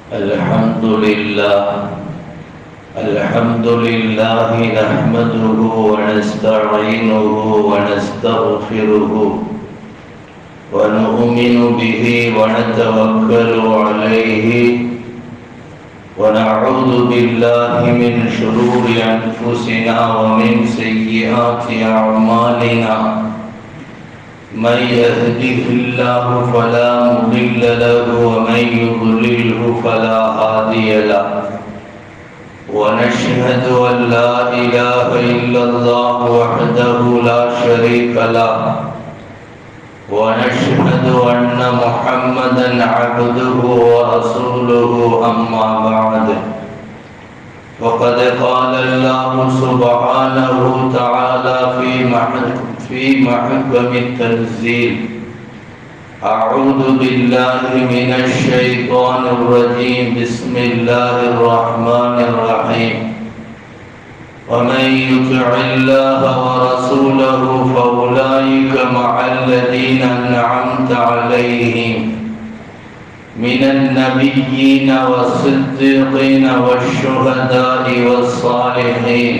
الحمد لله الحمد لله نحمده ونستعينه ونستغفره ونؤمن به ونتوكل عليه ونعوذ بالله من شرور أنفسنا ومن سيئات أعمالنا من يهده الله فلا مضل له ومن يضلله فلا هادي له ونشهد أن لا إله إلا الله وحده لا شريك له ونشهد أن محمدا عبده ورسوله أما بعد وقد قال الله سبحانه تعالى في محكم في محكم التنزيل أعوذ بالله من الشيطان الرجيم بسم الله الرحمن الرحيم ومن يطع الله ورسوله فأولئك مع الذين أنعمت عليهم من النبيين والصديقين والشهداء والصالحين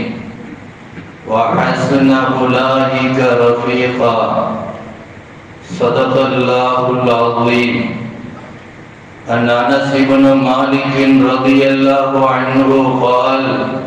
وحسن أولئك رفيقا صدق الله العظيم عن أنس بن مالك رضي الله عنه قال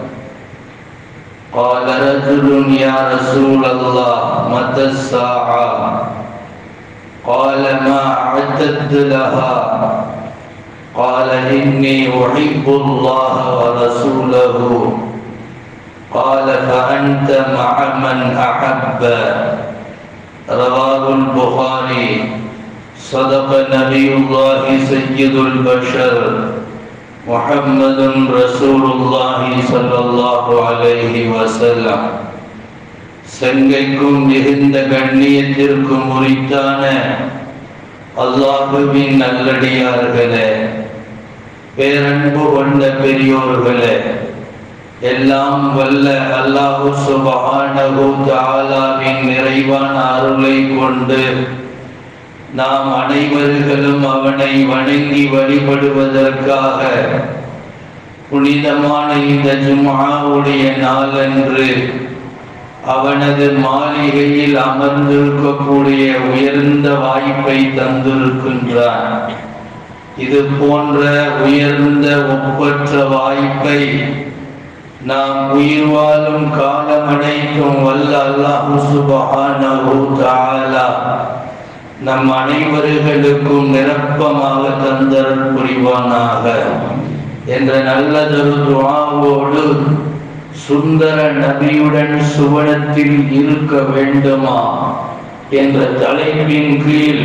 قال رجل يا رسول الله متى الساعة قال ما أعددت لها قال إني أحب الله ورسوله قال فأنت مع من أحب رواه البخاري صدق نبي الله سيد البشر محمد رسول الله صلى الله عليه وسلم செங்கைக்கும் மிகுந்த கண்ணியத்திற்கும் உரித்தான அல்லாஹுவின் நல்லடியார்களே பேரன்பு கொண்ட பெரியோர்களே எல்லாம் வல்ல அல்லாஹு சுபஹானஹு தஆலாவின் நிறைவான அருளை கொண்டு நாம் அனைவர்களும் அவனை வணங்கி வழிபடுவதற்காக புனிதமான இந்த ஜும்ஆவுடைய நாளன்று அவனது மாளிகையில் அமர்ந்திருக்கக்கூடிய உயர்ந்த வாய்ப்பை தந்திருக்கின்றான் இது போன்ற உயர்ந்த ஒப்பற்ற வாய்ப்பை நாம் உயிர் வாழும் காலம் அனைத்தும் வல்ல அல்லாஹு சுபஹானஹு தஆலா நம் அனைவர்களுக்கும் நிரப்பமாக தந்தருள் புரிவானாக என்ற நல்லதொரு துஆவோடு சுந்தர நபியுடன் சுவனத்தில் இருக்க வேண்டுமா என்ற தலைப்பின் கீழ்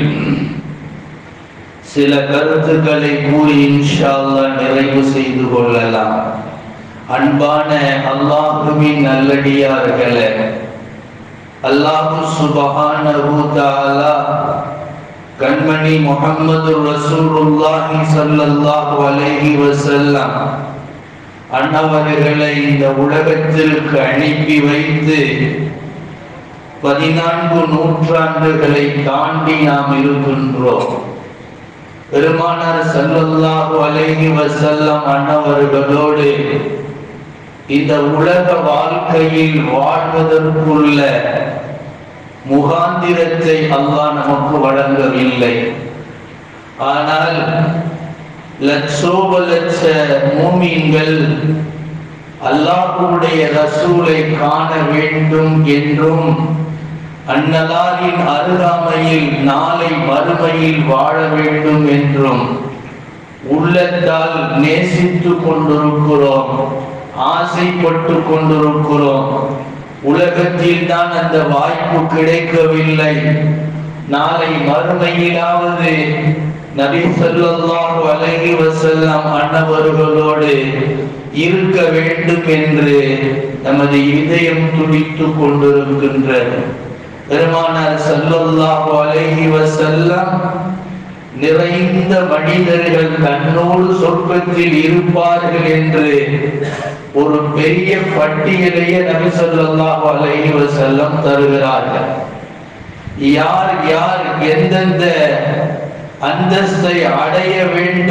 சில கருத்துக்களை கூறி இன்ஷா அல்லாஹ் நிறைவு செய்து கொள்ளலாம் அன்பான அல்லாஹுவின் நல்லடியார்களே அல்லாஹு சுபஹானஹு தஆலா கண்மணி முஹம்மது ரசூலுல்லாஹி ஸல்லல்லாஹு அலைஹி வஸல்லம் அன்னவர்களை இந்த உலகத்திற்கு அனுப்பி வைத்து பதினான்கு நூற்றாண்டுகளை தாண்டி நாம் இருக்கின்றோம் பெருமானார் ஸல்லல்லாஹு அலைஹி வஸல்லம் அன்னவர்களோடு இந்த உலக வாழ்க்கையில் வாழ்வதற்குள்ள முகாந்திரத்தை அல்லாஹ் நமக்கு வழங்கவில்லை ஆனால் லட்சோப லட்ச மூமீன்கள் அல்லாஹுடைய ரசூலை காண வேண்டும் என்றும் அன்னலாரின் அருகாமையில் நாளை மறுமையில் வாழ வேண்டும் என்றும் உள்ளத்தால் நேசித்து கொண்டிருக்கிறோம் ஆசைப்பட்டு கொண்டிருக்கிறோம் உலகத்தில் தான் அந்த வாய்ப்பு கிடைக்கவில்லை நாளை மறுமையிலாவது நபி ஸல்லல்லாஹு அலைஹி வஸல்லம் அன்னவர்களோடு இருக்க வேண்டும் என்று நமது இதயம் துடித்துக் கொண்டிருக்கின்றது பெருமானார் ஸல்லல்லாஹு அலைஹி வஸல்லம் நிறைந்த மனிதர்கள் தன்னோடு சொர்க்கத்தில் இருப்பார்கள் என்று ஒரு பெரிய பட்டியலையே நபி ஸல்லல்லாஹு அலைஹி வஸல்லம் தருகிறார்கள் யார் யார் எந்தெந்த அந்தஸ்தை அடைய வேண்டும்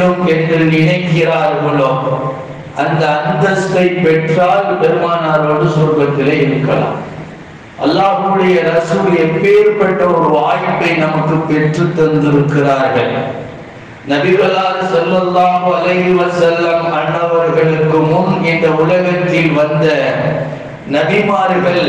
வேண்டும் என்று நினைக்கிறார்களோ அந்த அந்தஸ்தை பெற்றால் பெருமானாரோடு சொர்க்கத்திலே இருக்கலாம் அல்லாஹுடைய ரசூல் எப்பேற்பட்ட ஒரு வாய்ப்பை நமக்கு பெற்று தந்திருக்கிறார்கள் நபிகளார் ஸல்லல்லாஹு அலைஹி வஸல்லம் அன்னவர்களுக்கு முன் இந்த உலகத்தில் வந்த நபிமார்கள்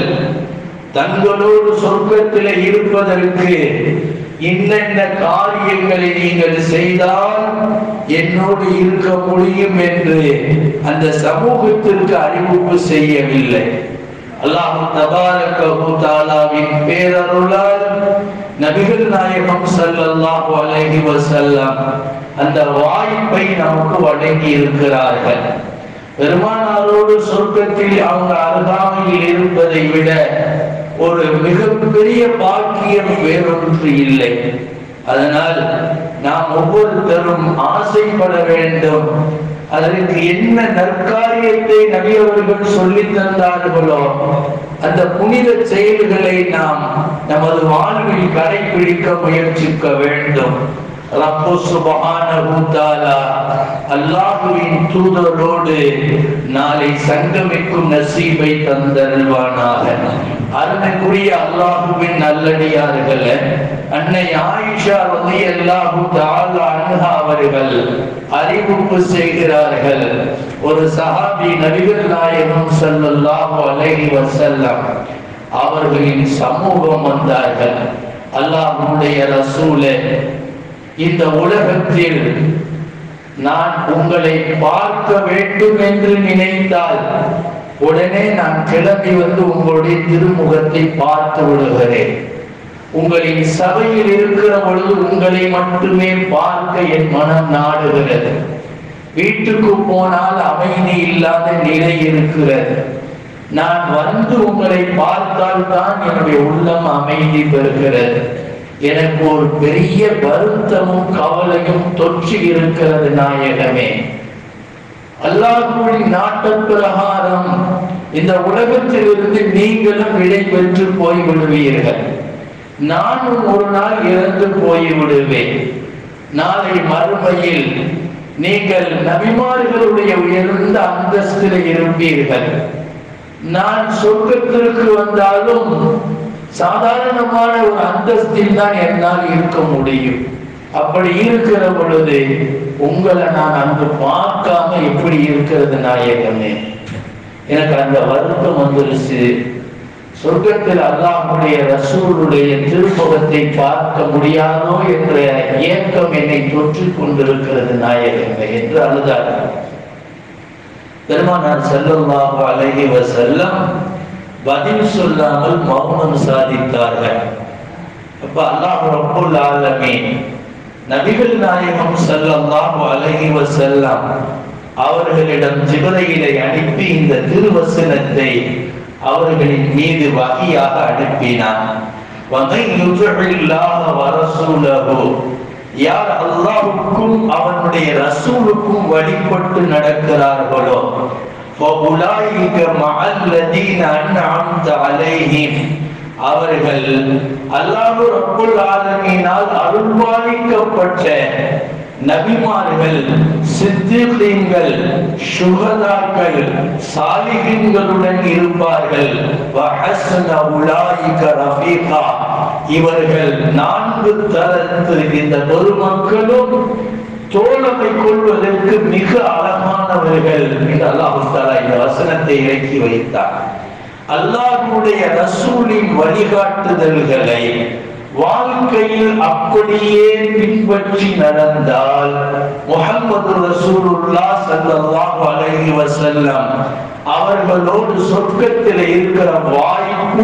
தங்களோடு சொர்க்கத்தில் இருப்பதற்கு இன்னென்ன காரியங்களை நீங்கள் செய்தால் என்னோடு இருக்க முடியும் என்று அந்த சமூகத்திற்கு அறிவிப்பு செய்யவில்லை அல்லாஹ் தபாரக தாலாவின் பேரருளால் நபிகள் நாயகம் ஸல்லல்லாஹு அலைஹி வஸல்லம் அந்த வாய்ப்பை நமக்கு வழங்கி இருக்கிறார்கள் பெருமானாரோடு சொர்க்கத்தில் அவங்க அருகாமையில் இருப்பதை விட ஒரு மிகப்பெரிய பாக்கியம் வேறொன்று இல்லை அதனால் நாம் ஒவ்வொருத்தரும் ஆசைப்பட வேண்டும் அதற்கு என்ன நற்காரியத்தை நபி அவர்கள் சொல்லி தந்தார்களோ அந்த புனித செயல்களை நாம் நமது வாழ்வில் கடைபிடிக்க முயற்சிக்க வேண்டும் ரப்பு சுபஹானஹு தஆலா அல்லாஹ்வின் தூதரோடு நாளை சங்கமிக்கும் நசீபை தந்தருள்வானாக அருமைக்குரிய அல்லாஹுவின் நல்லடியார்களே அன்னை ஆயிஷா ரலியல்லாஹு தஆலா அன்ஹா அவர்கள் அறிவிப்பு செய்கிறார்கள் ஒரு சஹாபி நபிகள் நாயகம் ஸல்லல்லாஹு அலைஹி வஸல்லம் அவர்களின் சமூகம் வந்தார்கள் அல்லாஹ்வுடைய ரசூலே இந்த உலகத்தில் நான் உங்களை பார்க்க வேண்டும் என்று நினைத்தால் உடனே நான் கிளம்பி வந்து உங்களுடைய திருமுகத்தை பார்த்து விடுகிறேன் உங்களின் சபையில் இருக்கிற பொழுது உங்களை மட்டுமே பார்க்க என் மனம் நாடுகிறது வீட்டுக்கு போனால் அமைதி இல்லாத நிலை இருக்கிறது நான் வந்து உங்களை பார்த்தால் தான் என்னுடைய உள்ளம் அமைதி பெறுகிறது எனக்கு ஒரு பெரிய வருத்தமும் கவலையும் தொற்றி இருக்கிறது நாயகமே அல்லாஹுவின் நாட்ட பிரகாரம் இந்த உலகத்திலிருந்து நீங்களும் விடை பெற்று போய் விடுவீர்கள் நானும் ஒரு நாள் இறந்து போய் விடுவேன் நாளை மறுமையில் நீங்கள் நபிமார்களுடைய உயர்ந்த அந்தஸ்தில் இருப்பீர்கள் நான் சொர்க்கத்திற்கு வந்தாலும் சாதாரணமான ஒரு அந்தஸ்தில் தான் என்னால் இருக்க முடியும் அப்படி இருக்கிற பொழுது உங்களை நான் அங்கு பார்க்காம எப்படி இருக்கிறது நாயகமே எனக்கு அந்த வருத்தம் வந்துருச்சு சொர்க்கத்தில் அல்லாஹுடைய ரசூலுடைய திருமுகத்தை பார்க்க முடியாதோ என்ற ஏக்கம் என்னை தொற்றிக் கொண்டிருக்கிறது நாயகமே என்று அழுதார்கள் பெருமானார் ஸல்லல்லாஹு அலைஹி வஸல்லம் பதில் சொல்லாமல் மௌனம் சாதித்தார்கள் அப்ப அல்லாஹ் ரப்புல் ஆலமீன் நபிகள் நாயகம் ஸல்லல்லாஹு அலைஹி வஸல்லம் அவர்களிடம் ஜிப்ரீலை அனுப்பி இந்த திருவசனத்தை அவர்களின் மீது வகையாக அனுப்பினான் وَمَنْ يُطِعِ اللَّهَ وَرَسُولَهُ யார் அல்லாஹ்வுக்கும் அவனுடைய ரசூலுக்கும் வழிபட்டு நடக்கிறார்களோ فَأُولَٰئِكَ مَعَ الَّذِينَ أَنْعَمْتَ عَلَيْهِمْ அவர்கள் அல்லாஹ் ரப்புல் ஆலமீனால் அருள்வாளிக்கப்பட்ட நபிமார்கள் சித்திகீன்கள் சுகதாக்கள் சாலிகின்களுடன் இருப்பார்கள் வஹஸ்ன உலாயிக ரஃபீகா இவர்கள் நான்கு தரத்து இந்த பெருமக்களும் தோழமை கொள்வதற்கு மிக அழகானவர்கள் என்று அல்லாஹு தஆலா இந்த வசனத்தை இறக்கி வைத்தார் அல்லாஹ்வுடைய ரசூலின் வழிகாட்டுதல்களை வாழ்க்கையில் அப்படியே பின்பற்றி நடந்தால் முஹம்மது ரசூலுல்லாஹ் ஸல்லல்லாஹு அலைஹி வஸல்லம் அவர்களோடு சொர்க்கத்தில் இருக்கிற வாய்ப்பு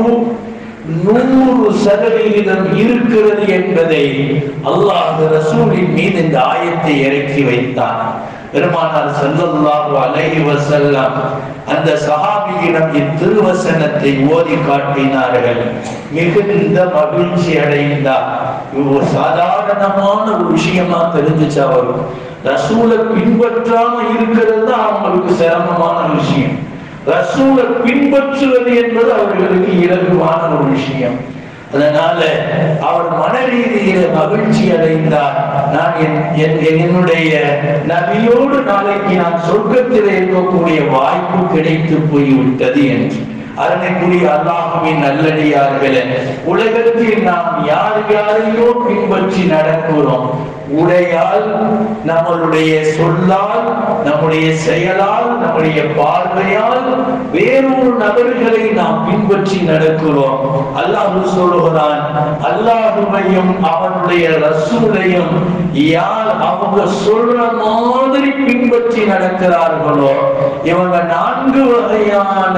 நூறு சதவிகிதம் இருக்கிறது என்பதை அல்லாஹ் ரசூலின் மீது இந்த ஆயத்தை இறக்கி வைத்தான் பெருமானார் ஸல்லல்லாஹு அலைஹி வஸல்லம் அந்த சஹாபியிடம் இத்திருவசனத்தை ஓதி காட்டினார்கள் மிகுந்த மகிழ்ச்சி அடைந்தார் இது ஒரு சாதாரணமான ஒரு விஷயமா தெரிஞ்சுச்சு அவருக்கு ரசூலை பின்பற்றாம இருக்கிறது தான் அவங்களுக்கு சிரமமான விஷயம் ரசூலை பின்பற்றுவது என்பது அவர்களுக்கு இலகுவான ஒரு விஷயம் அதனால அவர் மன ரீதியில மகிழ்ச்சி அடைந்தார் நான் என்- என்- என்னுடைய நபியோடு நாளைக்கு நான் சொர்க்கத்தில் இருக்கக்கூடிய வாய்ப்பு கிடைத்து போய்விட்டது என்று அரணைக்குரிய அல்லாஹுவின் நல்லடியார்களே உலகத்தில் நாம் யார் யாரையோ பின்பற்றி நடக்கிறோம் உடையால் நம்மளுடைய சொல்லால் நம்முடைய செயலால் நம்முடைய பார்வையால் வேறொரு நபர்களை நாம் பின்பற்றி நடக்கிறோம் அல்லாஹ் சொல்லுகிறான் அல்லாஹுவையும் அவனுடைய ரசூலையும் யார் அவங்க சொல்ற மாதிரி பின்பற்றி நடக்கிறார்களோ இவங்க நான்கு வகையான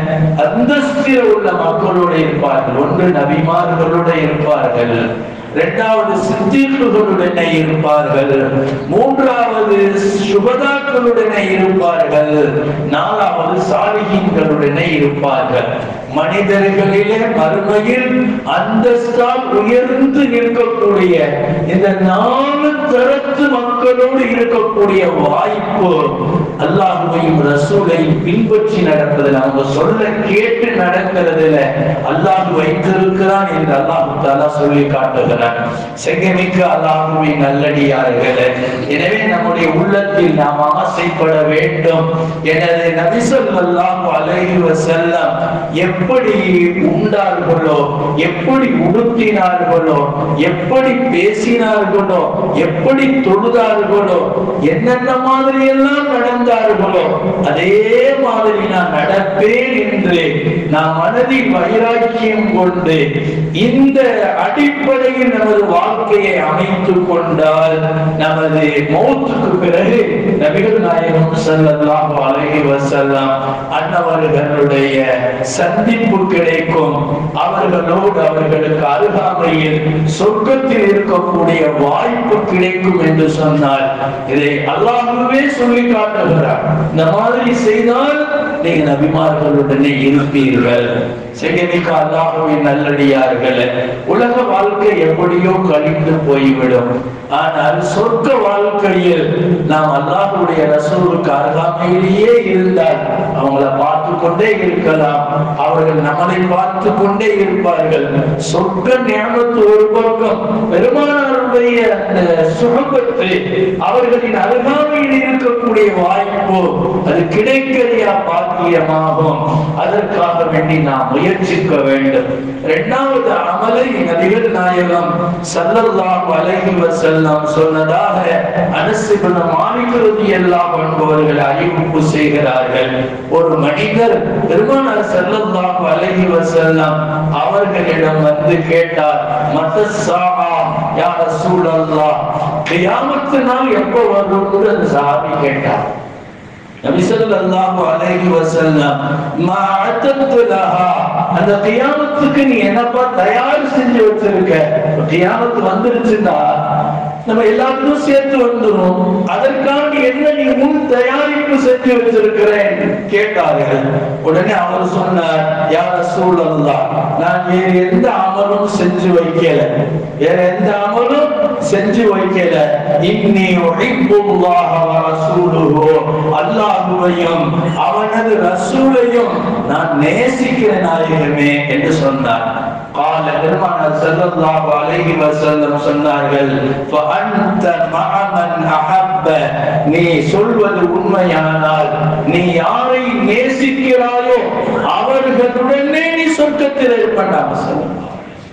அந்தஸ்தில் உள்ள மக்களோடு இருப்பார்கள் ஒன்று நபிமார்களோடு இருப்பார்கள் இரண்டாவது சித்திகளுடனே இருப்பார்கள் மூன்றாவது சுபதாக்களுடனே இருப்பார்கள் நாலாவது சாலிகின்களுடனே இருப்பார்கள் மனிதர்களிலே மறுமையில் அந்தஸ்தால் உயர்ந்து நிற்கக்கூடிய இந்த நாலு தரத்து மக்களோடு இருக்கக்கூடிய வாய்ப்பு அல்லாஹுவையும் ரசூலையும் பின்பற்றி நடப்பதில் அவங்க சொல்ல கேட்டு நடக்கிறதுல அல்லாஹ் வைத்திருக்கிறான் என்று அல்லாஹு தாலா சொல்லி காட்டுகிறான் செங்கமிக்க அல்லாஹுவின் நல்லடியார்களே எனவே நம்முடைய உள்ளத்தில் நாம் ஆசைப்பட வேண்டும் எனது நபிசல்லாஹு அலைஹி வஸல்லம் எப்படி உண்டார்களோ எப்படி உடுத்தினார்களோ எப்படி பேசினார்களோ எப்படி தொழுதார்களோ என்னென்ன மாதிரி எல்லாம் நடந்தார்களோ அதே மாதிரி நான் நடப்பேன் என்று நாம் மனதில் வைராக்கியம் கொண்டு இந்த அடிப்படையில் நமது வாழ்க்கையை அமைத்துக் கொண்டால் நமது மௌத்துக்கு பிறகு நபிகள் நாயகம் ஸல்லல்லாஹு அலைஹி வஸல்லம் அன்னவர்களுடைய சந்திப்பு கிடைக்கும் அவர்களோடு அவர்களுக்கு அருகாமையில் சொர்க்கத்தில் இருக்கக்கூடிய வாய்ப்பு கிடைக்கும் என்று சொன்னால் இதை அல்லாஹ்வே சொல்லி காட்டுகிறார் இந்த மாதிரி செய்தால் நீங்க நபிமார்களுடனே இருப்பீர்கள் செகமிக்க அல்லாஹுவின் நல்லடியார்கள் உலக வாழ்க்கை எப்படியோ கழிந்து போய்விடும் ஆனால் சொர்க்க வாழ்க்கையில் நாம் அல்லாஹுடைய ரசூலுக்கு அருகாமையிலேயே இருந்தால் அவங்கள பார்த்து கொண்டே இருக்கலாம் அவர்கள் நம்மளை பார்த்து கொண்டே இருப்பார்கள் சொர்க்க ஞானத்து ஒரு பக்கம் பெருமானாருடைய அந்த சுகபத்து அவர்களின் அருகாமையில் இருக்கக்கூடிய வாய்ப்பு அது கிடைக்கலையா பாக்கியமாகும் அதற்காக வேண்டி நாம் முயற்சிக்க வேண்டும் இரண்டாவது அமலை நபிகள் நாயகம் ஸல்லல்லாஹு அலைஹி வஸல்லம் சொன்னதாக அனஸ் இப்னு மாலிக் ரலியல்லாஹு அன்ஹு அவர்கள் அறிவிப்பு செய்கிறார்கள் ஒரு மனிதர் பெருமானார் ஸல்லல்லாஹு அலைஹி வஸல்லம் அவர்களிடம் வந்து கேட்டார் மத்த சாஆ யா ரசூலல்லாஹ் கியாமத்து நாள் எப்போ வரும் என்று அந்த சஹாபி கேட்டார் நபி ஸல்லல்லாஹு அலைஹி வஸல்லம் மா அத்தத்து லஹா அந்த கியாமத்துக்கு நீ என்னப்பா தயார் செஞ்சு வச்சிருக்க கியாமத்து வந்துருச்சுடா நம்ம எல்லாத்துக்கும் சேர்த்து வந்துரும் அதற்காக என்ன நீ முன் தயாரிப்பு செஞ்சு வச்சிருக்கிறேன் கேட்டார்கள் உடனே அவர் சொன்னார் யா ரசூலல்லாஹ் நான் வேறு எந்த அமலும் செஞ்சு வைக்கல வேற எந்த அமலும் செஞ்சு வைக்கல இன்னி உஹிப்புல்லாஹ வ ரசூலுஹு அல்லாஹ்வையும் அவனது ரசூலையும் நான் நேசிக்கிற நாயகமே என்று சொன்னார் قال பெருமானார் ஸல்லல்லாஹு அலைஹி வஸல்லம் சொன்னார்கள் فأنت مع من أحب நீ சொல்வது உண்மையானால் நீ யாரை நேசிக்கிறாயோ அவர்களுடனே நீ சொர்க்கத்தில் இருப்பதாக சொல்லுங்க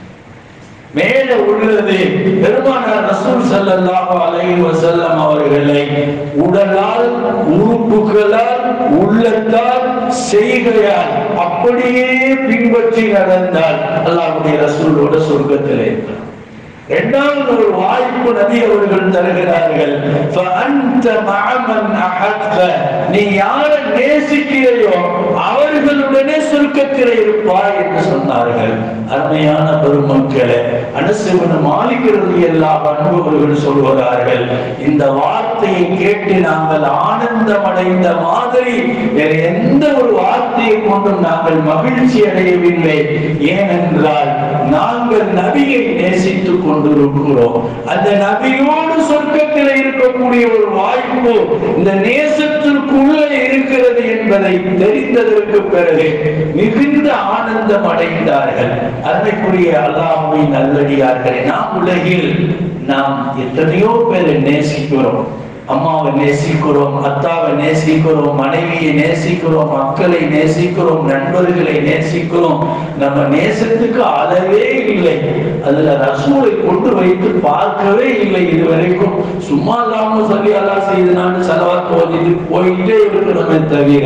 மேல உள்ளது பெருமானார் ரசூல் ஸல்லல்லாஹு அலைஹி வஸல்லம் அவர்களை உடலால் உறுப்புகளால் உள்ளத்தால் செய்கையால் அப்படியே பின்பற்றி நடந்தால் அல்லாஹ்வுடைய ரசூலோட சொர்க்கத்தில் இருக்கிறார் இரண்டாவது ஒரு வாய்ப்பு நபி அவர்கள் தருகிறார்கள் فأنت مع من أحبت நீ யாரை நேசிக்கிறையோ அவர்களுடனே சுருக்கத்தில் இருப்பாய் என்று சொன்னார்கள் அருமையான பெருமக்களே அனுசவன மாளிகிறது எல்லா அனுபவர்கள் சொல்கிறார்கள் இந்த வார்த்தையை கேட்டு நாங்கள் ஆனந்தம் அடைந்த மாதிரி வேற எந்த ஒரு வார்த்தையை கொண்டும் நாங்கள் மகிழ்ச்சி அடையவில்லை ஏனென்றால் நாங்கள் நபியை நேசித்துக் கொண்டிருக்கிறோம் அந்த நபியோடு சொர்க்கத்தில் இருக்கக்கூடிய ஒரு வாய்ப்பு இந்த நேசத்திற்குள்ளே இருக்கிறது என்று என்பதை தெரிந்ததற்கு பிறகு மிகுந்த ஆனந்தம் அடைந்தார்கள் அன்னைக்குரிய அல்லாஹ்வின் நல்லடியார்களே நாம் உலகில் நாம் எத்தனையோ பேரை நேசிக்கிறோம் அம்மாவை நேசிக்கிறோம் அத்தாவை நேசிக்கிறோம் மனைவியை நேசிக்கிறோம் மக்களை நேசிக்கிறோம் நண்பர்களை நேசிக்கிறோம் நம்ம நேசத்துக்கு அளவே இல்லை அதுல ரசூலை கொண்டு வைத்து பார்க்கவே இல்லை இதுவரைக்கும் சும்மா இல்லாம சொல்லி எல்லாம் செய்தனான்னு செலவாக்கு ஓதிட்டு போயிட்டே இருக்கணுமே தவிர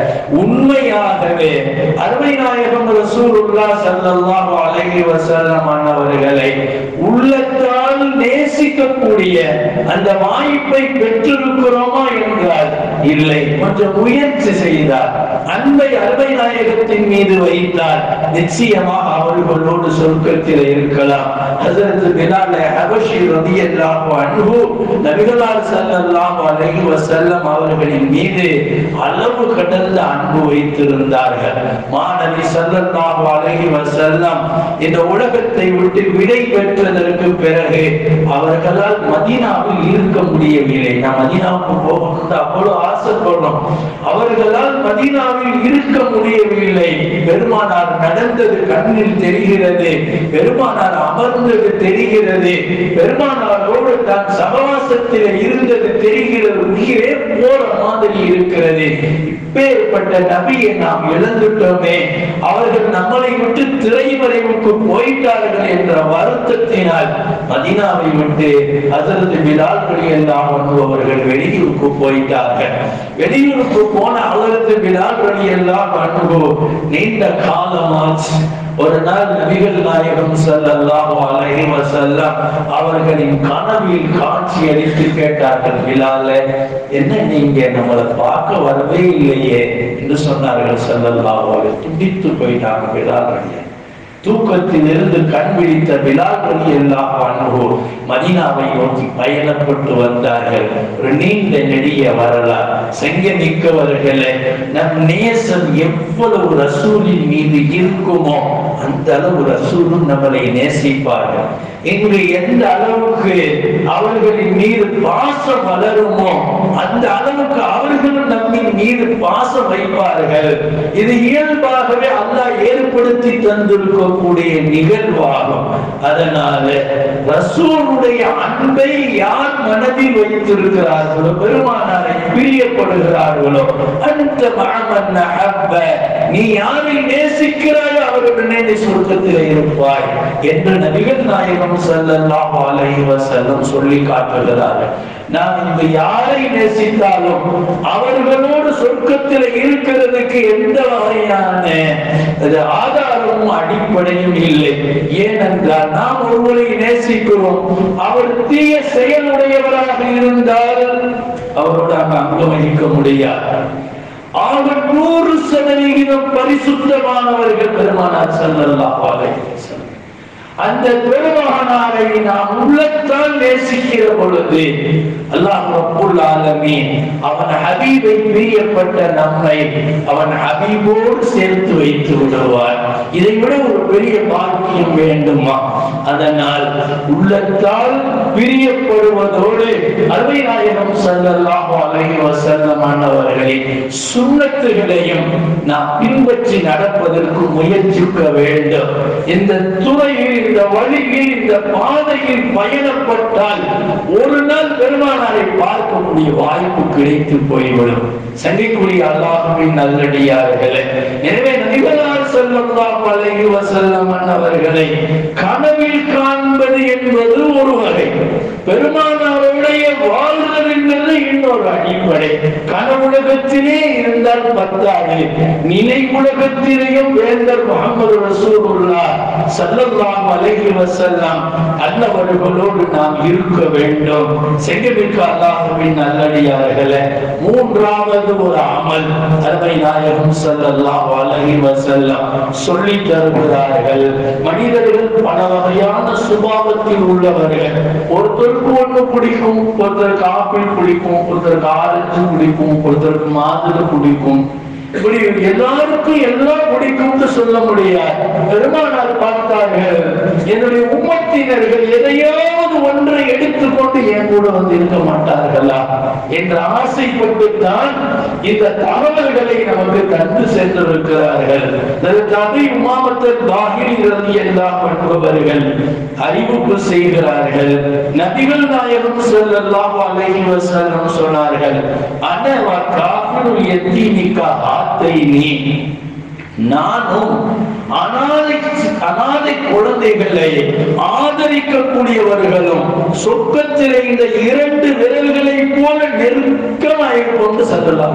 உண்மையாகவே அருமை நாயகம் ரசூலுல்லா ஸல்லல்லாஹு அலைஹி வஸல்லம் அவர்களை உள்ளத்தால் நேசிக்கக்கூடிய அந்த வாய்ப்பை பெற்றிருக்கிறோமா என்றால் இல்லை கொஞ்சம் முயற்சி செய்தார் அன்பை அருமை நாயகத்தின் மீது வைத்தால் நிச்சயமாக அவர்களோடு சொர்க்கத்தில் இருக்கலாம் ஹஜரத் பிலால் ஹபஷி ரலியல்லாஹு அன்ஹு நபிகளார் ஸல்லல்லாஹு அலைஹி வஸல்லம் அவர்களின் மீது அளவு கடந்த அன்பு வைத்திருந்தார்கள் மாநபி ஸல்லல்லாஹு அலைஹி வஸல்லம் இந்த உலகத்தை விட்டு விடை பெற்றதற்கு பிறகு அவர்களால் மதீனாவில் இருக்க முடியவில்லை நான் மதீனாவுக்கு போகணும்னு அவ்வளவு ஆசைப்படுறோம் அவர்களால் மதீனாவில் இருக்க முடியவில்லை பெருமானார் நடந்தது கண்ணில் தெரிகிறது பெருமானார் அமர்ந்தது தெரிகிறது பெருமானாரோடு தான் சகவாசத்தில் இருந்தது தெரிகிறது உயிரே போற மாதிரி இருக்கிறது இப்பேற்பட்ட நபியை நாம் இழந்துட்டோமே அவர்கள் நம்மளை விட்டு திரைமறைவுக்கு போயிட்டார்கள் என்ற வருத்தத்தினால் மதீனாவை விட்டு ஹசரத் பிலால் ரலியல்லாஹு அன்ஹு அவர்கள் வெளியூருக்கு போயிட்டார்கள் வெளியூருக்கு போன ஹசரத் பிலால் ரலியல்லாஹு அன்ஹு நீண்ட காலமாச்சு ஒரு நாள் நபிகள் நாயகம் ஸல்லல்லாஹு அலைஹி வஸல்லம் அவர்களின் கனவில் காட்சி அளித்து கேட்டார்கள் பிலாலே என்ன நீங்க நம்மளை பார்க்க வரவே இல்லையே என்று சொன்னார்கள் ஸல்லல்லாஹு அலைஹி துடித்து போயிட்டாங்க பிலால் ரலியல்லாஹு தூக்கத்தில் இருந்து கண் விழித்த பிலால் ரலியல்லாஹு அன்ஹு மதீனாவை நோக்கி பயணப்பட்டு வந்தார்கள் ஒரு நீண்ட நெடிய வரலாறு செங்க மிக்கவர்களே நம் நேசம் எவ்வளவு ரசூலின் மீது இருக்குமோ அந்த அளவு ரசூலும் நம்மளை நேசிப்பார்கள் இங்கு எந்த அளவுக்கு அவர்களின் மீது பாசம் வளருமோ அந்த அளவுக்கு அவர்களும் நம்மின் மீது பாசம் வைப்பார்கள் இது இயல்பாகவே அல்லாஹ் ஏற்படுத்தி தந்திருக்கக்கூடிய நிகழ்வாகும் அதனால ரசூலுடைய அன்பை யார் மனதில் வைத்திருக்கிறார்களோ பெருமானாரை பிரியப்படுகிறார்களோ அந்த மகமன் அஹப்ப நீ யாரை நேசிக்கிறாயோ அவருடனே நீ சொர்க்கத்தில் இருப்பாய் என்று நபிகள் நாயகம் ஸல்லல்லாஹு அலைஹி வஸல்லம் சொல்லி காட்டுகிறார்கள் நாம் இந்த யாரை நேசித்தாலும் அவர்களோடு சொர்க்கத்தில் இருக்கிறதுக்கு எந்த வகையான அது ஆதாரமும் அடிப்படையும் இல்லை ஏனென்றால் நாம் ஒருவரை நேசிக்கிறோம் அவர் தீய செயலுடையவராக இருந்தால் அவரோடு நாம் அங்கம் வகிக்க முடியாது அவர் நூறு சதவிகிதம் பரிசுத்தமானவர்கள் பெருமானார் ஸல்லல்லாஹு அலைஹி வஸல்லம் அந்த பெருமகனாரை நாம் உள்ளத்தால் நேசிக்கிற பொழுது அல்லாஹ் ரப்புல் ஆலமீன் அவன் ஹபீபை பிரியப்பட்ட நம்மை அவன் ஹபீபோடு சேர்த்து வைத்து விடுவார் இதை விட ஒரு பெரிய பாக்கியம் வேண்டுமா அதனால் உள்ளத்தால் பிரியப்படுவதோடு அருமை நாயகம் ஸல்லல்லாஹு அலைஹி வஸல்லம் அவர்களின் சுன்னத்துகளையும் நாம் பின்பற்றி நடப்பதற்கு முயற்சிக்க வேண்டும் இந்த துறையில் இந்த வழியில் இந்த பாதையில் பயணப்பட்டால் ஒரு நாள் பெருமானாரை பார்க்கக்கூடிய வாய்ப்பு கிடைத்து போய்விடும் சங்கிக்குரிய அல்லாஹுவின் நல்லடியார்களே எனவே நபிகளார் ஸல்லல்லாஹு அலைஹி வஸல்லம் அவர்களை கனவில் காண்பது என்பது ஒரு வகை பெருமானாருடைய வாழ்தல் என்பது இன்னொரு அடிப்படை கனவுலகத்திலே இருந்தால் பத்தாது நிலை உலகத்திலேயும் வேந்தர் முகமது ரசூலுல்லா ஸல்லல்லாஹு அலைஹி வஸல்லம் அன்னவர்களோடு நாம் இருக்க வேண்டும் செங்கமிக்க அல்லாஹுவின் நல்லடியார்களே மூன்றாவது ஒரு அமல் அருமை நாயகம் ஸல்லல்லாஹு அலைஹி வஸல்லம் சொல்லி தருகிறார்கள் மனிதர்கள் பல வகையான சுபாவத்தில் உள்ளவர்கள் ஒருத்தருக்கு ஒண்ணு பிடிக்கும் ஒருத்தருக்கு ஆப்பிள் பிடிக்கும் ஒருத்தருக்கு ஆரஞ்சு பிடிக்கும் ஒருத்தருக்கு மாதுளை பிடிக்கும் இப்படி எல்லாருக்கும் எல்லாம் பிடிக்கும்னு சொல்ல முடியாது பெருமானார் பார்த்தார்கள் என்னுடைய உம்மத்தினர்கள் எதையாவது ஏதாவது ஒன்றை எடுத்துக்கொண்டு என் கூட வந்து இருக்க மாட்டார்களா என்ற ஆசைப்பட்டு தான் இந்த தகவல்களை நமக்கு தந்து சென்றிருக்கிறார்கள் கதை உமாமத்தர் பாகிரி ரதி எல்லாம் என்பவர்கள் அறிவிப்பு செய்கிறார்கள் நபிகள் நாயகம் ஸல்லல்லாஹு அலைஹி வஸல்லம் சொன்னார்கள் அன வ காஃபிரு யத்தீனிகா ஆத்தைனி நானும் அனாதை அனாதை குழந்தைகளை ஆதரிக்கக்கூடியவர்களும் சொர்க்கத்திலே இந்த இரண்டு விரல்களை போல நெருக்கமாக கொண்டு செல்லலாம்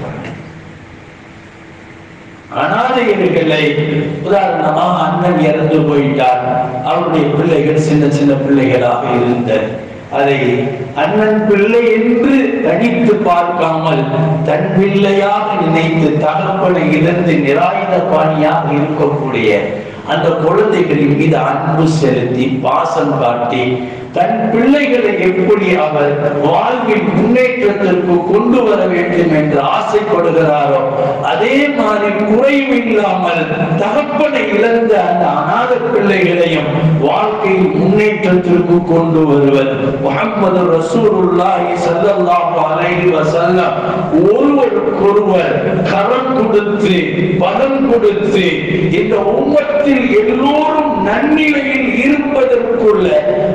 அனாதையர்களை உதாரணமா அண்ணன் இறந்து போயிட்டார் அவருடைய பிள்ளைகள் சின்ன சின்ன பிள்ளைகளாக இருந்த அதை அண்ணன் பிள்ளை என்று தனித்து பார்க்காமல் தன் பிள்ளையாக நினைத்து தகப்பனை இழந்து நிராயுத பாணியாக இருக்கக்கூடிய அந்த குழந்தைகளின் மீது அன்பு செலுத்தி பாசம் காட்டி தன் பிள்ளைகளை எப்படி அவர் வாழ்வில் முன்னேற்றத்திற்கு கொண்டு வர வேண்டும் என்று ஆசைப்படுகிறாரோ அதே மாதிரி குறைவு இல்லாமல் தகப்பனை இழந்த அந்த அநாத பிள்ளைகளையும் வாழ்க்கையில் முன்னேற்றத்திற்கு கொண்டு வருவர் முகமது ரசூலுல்லாஹி ஸல்லல்லாஹு அலைஹி வஸல்லம் ஒருவருக்கொருவர் கரம் கொடுத்து பலம் கொடுத்து இந்த உம்மத்தில் எல்லோரும் நன்னிலையில் இருப்பதற்குள்ள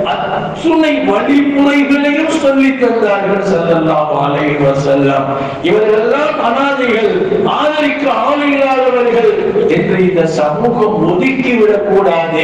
அத்துணை வழிமுறைகளையும் சொல்லி தந்தார்கள் ஸல்லல்லாஹு அலைஹி வஸல்லம் இவர்களெல்லாம் அனாதைகள் ஆதரிக்க ஆளில்லாதவர்கள் என்று இந்த சமூகம் ஒதுக்கிவிடக் கூடாது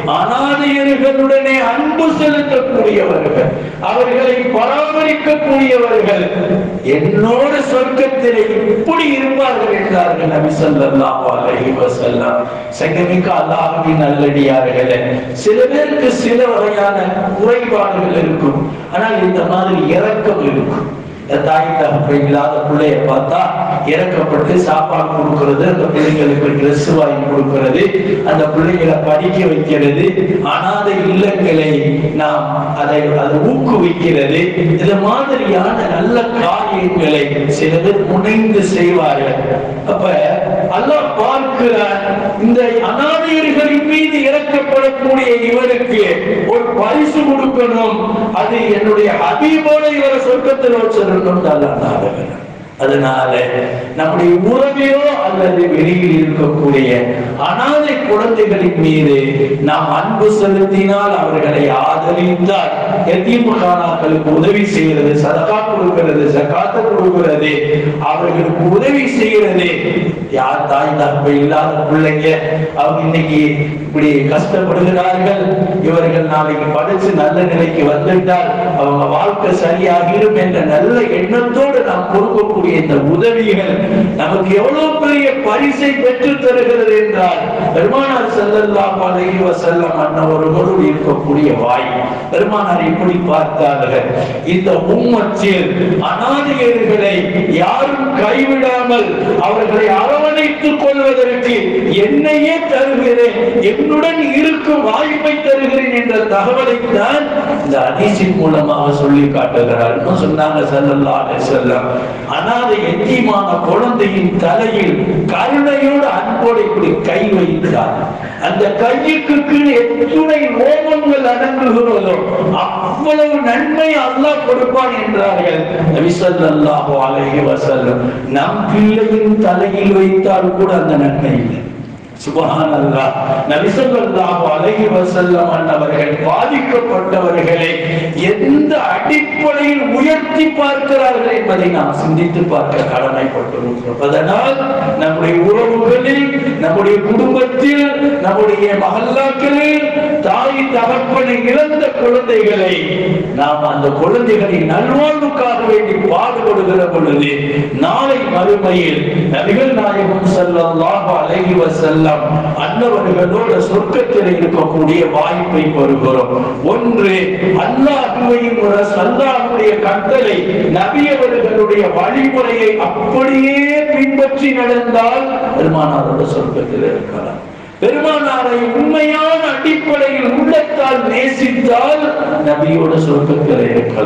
அனாதையர்களுடனே அன்பு செலுத்தக்கூடியவர்கள் அவர்களை பராமரிக்கக்கூடியவர்கள் என்னோட சொர்க்கத்திலே இப்படி இருப்பார்கள் என்றார்கள் நபி ஸல்லல்லாஹு அலைஹி வஸல்லம் சங்கமிக்க அல்லாஹ்வின் நல்லடியார்களே சில பேருக்கு சில வகையான குறைபாடுகள் இருக்கும் ஆனால் இந்த மாதிரி இரக்கம் இருக்கும் தாய் தகப்பை இல்லாத பிள்ளைய பார்த்தா இறக்கப்பட்டு சாப்பாடு கொடுக்கிறது அந்த பிள்ளைங்களுக்கு ட்ரெஸ் வாங்கி கொடுக்கிறது அந்த பிள்ளைகளை படிக்க வைக்கிறது அனாதை இல்லங்களை நாம் அதை அதை ஊக்குவிக்கிறது இது மாதிரியான நல்ல காரியங்களை சில பேர் முனைந்து செய்வார்கள் அப்ப அல்லாஹ் பார்க்கிறார் இந்த அனாதையர்களின் மீது இறக்கப்படக்கூடிய இவருக்கு ஒரு பரிசு கொடுக்கணும் அது என்னுடைய ஹபீபோட இவரை சொர்க்கத்தில் வச்சிருக்கணும் அல்லாஹ் அதனால நம்முடைய உறவிலோ அல்லது வெளியில் இருக்கக்கூடிய அனாதை குழந்தைகளின் மீது நாம் அன்பு செலுத்தினால் அவர்களை ஆதரித்தால் எத்தீமுகானாக்களுக்கு உதவி செய்கிறது சதகா கொடுக்கிறது சகாத்த கொடுக்கிறது அவர்களுக்கு உதவி செய்கிறது யார் தாய் தகப்ப இல்லாத பிள்ளைங்க அவங்க இன்னைக்கு இப்படி கஷ்டப்படுகிறார்கள் இவர்கள் நாளைக்கு படிச்சு நல்ல நிலைக்கு வந்துட்டால் அவங்க வாழ்க்கை சரியாகிடும் என்ற நல்ல எண்ணத்தோடு நாம் கொடுக்கக்கூடிய இந்த உதவிகள் நமக்கு எவ்வளவு பெரிய பரிசை பெற்று தருகிறது என்றால் பெருமானார் ஸல்லல்லாஹு அலைஹி வஸல்லம் அன்னவர்களோடு இருக்கக்கூடிய வாய் பெருமானார் இப்படி பார்த்தார்கள் இந்த உம்மத்தில் அனாதையர்களை யாரும் கைவிடாமல் அவர்களை அரவணைத்துக் கொள்வதற்கு என்னையே தருகிறேன் என்னுடன் இருக்கும் வாய்ப்பை தருகிறேன் என்ற தகவலை தான் இந்த அதிசின் மூலமாக சொல்லி காட்டுகிறார் இன்னும் சொன்னாங்க ஸல்லல்லாஹு அலைஹி வஸல்லம் அனாதை எத்தீமான குழந்தையின் தலையில் கருணையோடு அன்போடு இப்படி கை வைத்தார் அந்த கையுக்கு கீழ் எத்துணை ஓமங்கள் அடங்குகிறதோ அவ்வளவு நன்மை அல்லாஹ் கொடுப்பான் என்றார்கள் நபி ஸல்லல்லாஹு அலைஹி வஸல்லம் நம் பிள்ளையின் தலையில் வைத்தால் கூட அந்த நன்மை இல்லை சுபஹானல்லாஹ் நபி ஸல்லல்லாஹு அலைஹி வஸல்லம் அன்னவர்கள் பாதிக்கப்பட்டவர்களை எந்த அடிப்படையில் உயர்த்தி பார்க்கிறார்கள் என்பதை நாம் சிந்தித்து பார்க்க கடமைப்பட்டிருக்கிறோம் அதனால் நம்முடைய உறவுகளில் நம்முடைய குடும்பத்தில் நம்முடைய மகல்லாக்களில் தாய் தகப்பனை இழந்த குழந்தைகளை நாம் அந்த குழந்தைகளின் நல்வாழ்வுக்காக வேண்டி பாடுபடுகிற பொழுது நாளை மறுமையில் நபிகள் நாயகம் ஸல்லல்லாஹு அலைஹி வஸல்லம் அன்னவர்களோட சொர்க்கத்தில் இருக்கக்கூடிய வாய்ப்பை பெறுகிறோம் ஒன்று அல்லாஹுவையும் அல்லாஹுடைய கட்டளை நபி அவர்களுடைய வழிமுறையை அப்படியே பின்பற்றி நடந்தால் பெருமானாரோட சொர்க்கத்தில் இருக்கலாம் பெருமானாரை உண்மையான அடிப்படையில் உள்ளத்தால் நேசித்தால் நபியோட சொர்க்கத்தில் இருக்கலாம்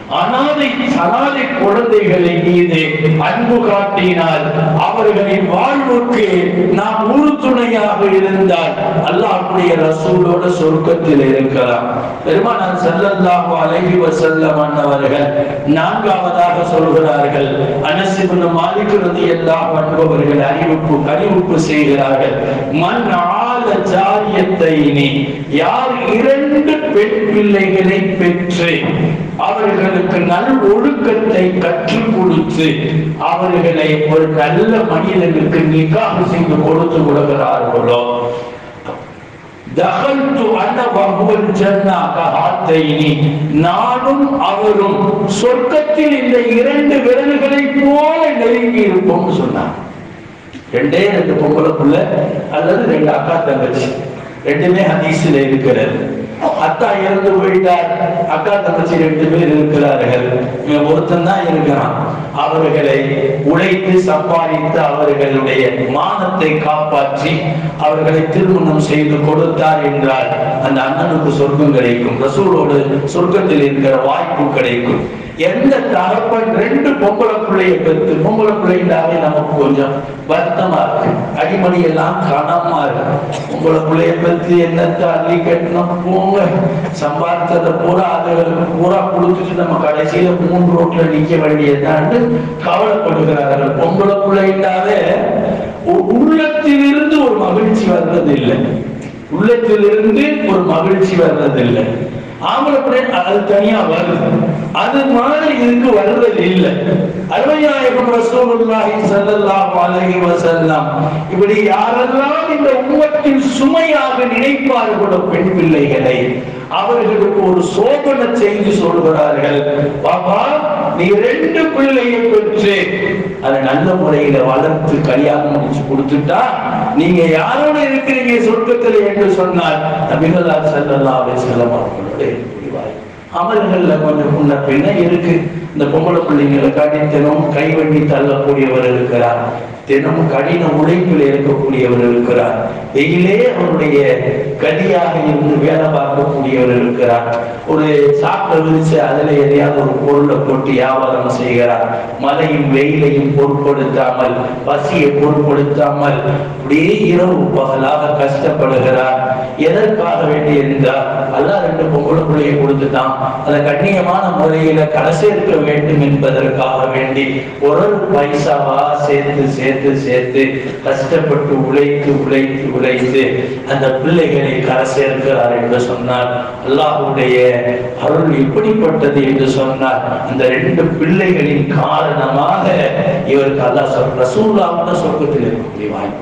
அனாதை அனாதை குழந்தைகளை மீது அன்பு காட்டினால் அவர்களின் வாழ்வுக்கு நாம் உறுதுணையாக இருந்தால் அல்லாஹ்வுடைய ரசூலோட சொர்க்கத்தில் இருக்கலாம் பெருமானார் ஸல்லல்லாஹு அலைஹி வஸல்லம் அன்னவர்கள் நான்காவதாக சொல்கிறார்கள் அனஸ் இப்னு மாலிக் ரலியல்லாஹு அன்ஹு அவர்கள் அறிவிப்பு அறிவிப்பு செய்கிறார்கள் மன் ஆல ஜாரியத்தைனி யார் இரண்டு பெண் பிள்ளைகளை பெற்று அவர்களுக்கு நல் ஒழுக்கத்தை கற்றுக் கொடுத்து அவர்களை ஒரு நல்ல மனிதனுக்கு நிக்காக செய்து கொடுத்து விடுகிறார்களோ தகல்து அன வஹுவல் ஜன்னா கஹாத்தைனி நானும் அவரும் சொர்க்கத்தில் இந்த இரண்டு விரல்களை போல நெருங்கி இருப்போம்னு சொன்னார் ரெண்டே ரெண்டு பொம்பளைக்குள்ள அல்லது ரெண்டு அக்கா தங்கச்சி ரெண்டுமே ஹதீஸ்ல இருக்கிறது அத்தா இறந்து போயிட்டார் அக்கா தங்கச்சி ரெண்டு பேர் இருக்கிறார்கள் இவன் ஒருத்தன் தான் இருக்கிறான் அவர்களை உழைத்து சம்பாதித்து அவர்களுடைய மானத்தை காப்பாற்றி அவர்களை திருமணம் செய்து கொடுத்தார் என்றால் அந்த அண்ணனுக்கு சொர்க்கம் கிடைக்கும் ரசூலோடு சொர்க்கத்தில் இருக்கிற வாய்ப்பு கிடைக்கும் எந்த தகப்பன் ரெண்டு பொம்பளை பிள்ளைய பெற்று பொம்பளை பிள்ளைண்டாவே நமக்கு கொஞ்சம் வருத்தமா இருக்கு அடிமணி எல்லாம் கனமா இருக்கு பொம்பளை பிள்ளைய பெற்று என்னத்தை அள்ளி கட்டணும் போங்க சம்பாதித்ததை பூரா அதுகளுக்கு பூரா கொடுத்துட்டு நம்ம கடைசியில மூன்று ரோட்ல நிக்க வேண்டியதான்னு கவலைப்படுகிறார்கள் பொம்பளை பிள்ளைண்டாவே உ- உள்ளத்திலிருந்து ஒரு மகிழ்ச்சி வர்றது இல்லை உள்ளத்திலிருந்து ஒரு மகிழ்ச்சி வர்றதில்லை ஆம்பளை பிள்ளை அது தனியா வருது அது மாதிரி இதுக்கு வர்றது இல்லை அருமையாயகம் ரசூலுல்லாஹி ஸல்லல்லாஹு அலைஹி வஸல்லம் இப்படி யாரெல்லாம் இந்த உம்மத்தின் சுமையாக நினைப்பார்களோ பெண் பிள்ளைகளை அவர்களுக்கு ஒரு சோதனை செய்து சொல்கிறார்கள் பாப்பா நீ ரெண்டு பிள்ளையை பெற்று அதை நல்ல முறையில வளர்த்து கல்யாணம் முடிச்சு கொடுத்துட்டா நீங்க யாரோட இருக்கிறீங்க சொர்க்கத்தில் என்று சொன்னால் நபிகளார் ஸல்லல்லாஹு அலைஹி வஸல்லம் அவர்களுடைய முடிவாய் அமல்கள்ல கொஞ்சம் முன்ன பின்ன இருக்கு இந்த பொம்பளை பிள்ளைங்களை காட்டி தினமும் கைவண்டி தள்ளக்கூடியவர் இருக்கிறார் தினமும் கடின உழைப்பில் இருக்கக்கூடியவர் இருக்கிறார் வெயிலே அவருடைய கதியாக இருந்து வேலை பார்க்கக்கூடியவர் இருக்கிறார் ஒரு சாப்பிட விரிச்சு அதுல எதையாவது ஒரு பொருளை போட்டு வியாபாரம் செய்கிறார் மழையும் வெயிலையும் பொருட்படுத்தாமல் பசியை பொருட்படுத்தாமல் அப்படியே இரவு பகலாக கஷ்டப்படுகிறார் எதற்காக வேண்டி இருந்தால் அல்லாஹ் ரெண்டு பொம்பளை பிள்ளையை கொடுத்துட்டான் அதை கண்ணியமான முறையில கடை சேர்க்க வேண்டும் என்பதற்காக வேண்டி ஒரு ஒரு பைசாவா சேர்த்து சேர்த்து சேர்த்து கஷ்டப்பட்டு உழைத்து உழைத்து உழைத்து அந்த பிள்ளைகளை கரை சேர்க்கிறார் என்று சொன்னார் அல்லாஹ்வுடைய அருள் எப்படிப்பட்டது என்று சொன்னார் அந்த ரெண்டு பிள்ளைகளின் காரணமாக இவருக்கு அல்லாஹ் சொல் ரசூல்லாவோட சொர்க்கத்தில் இருக்கக்கூடிய வாய்ப்பு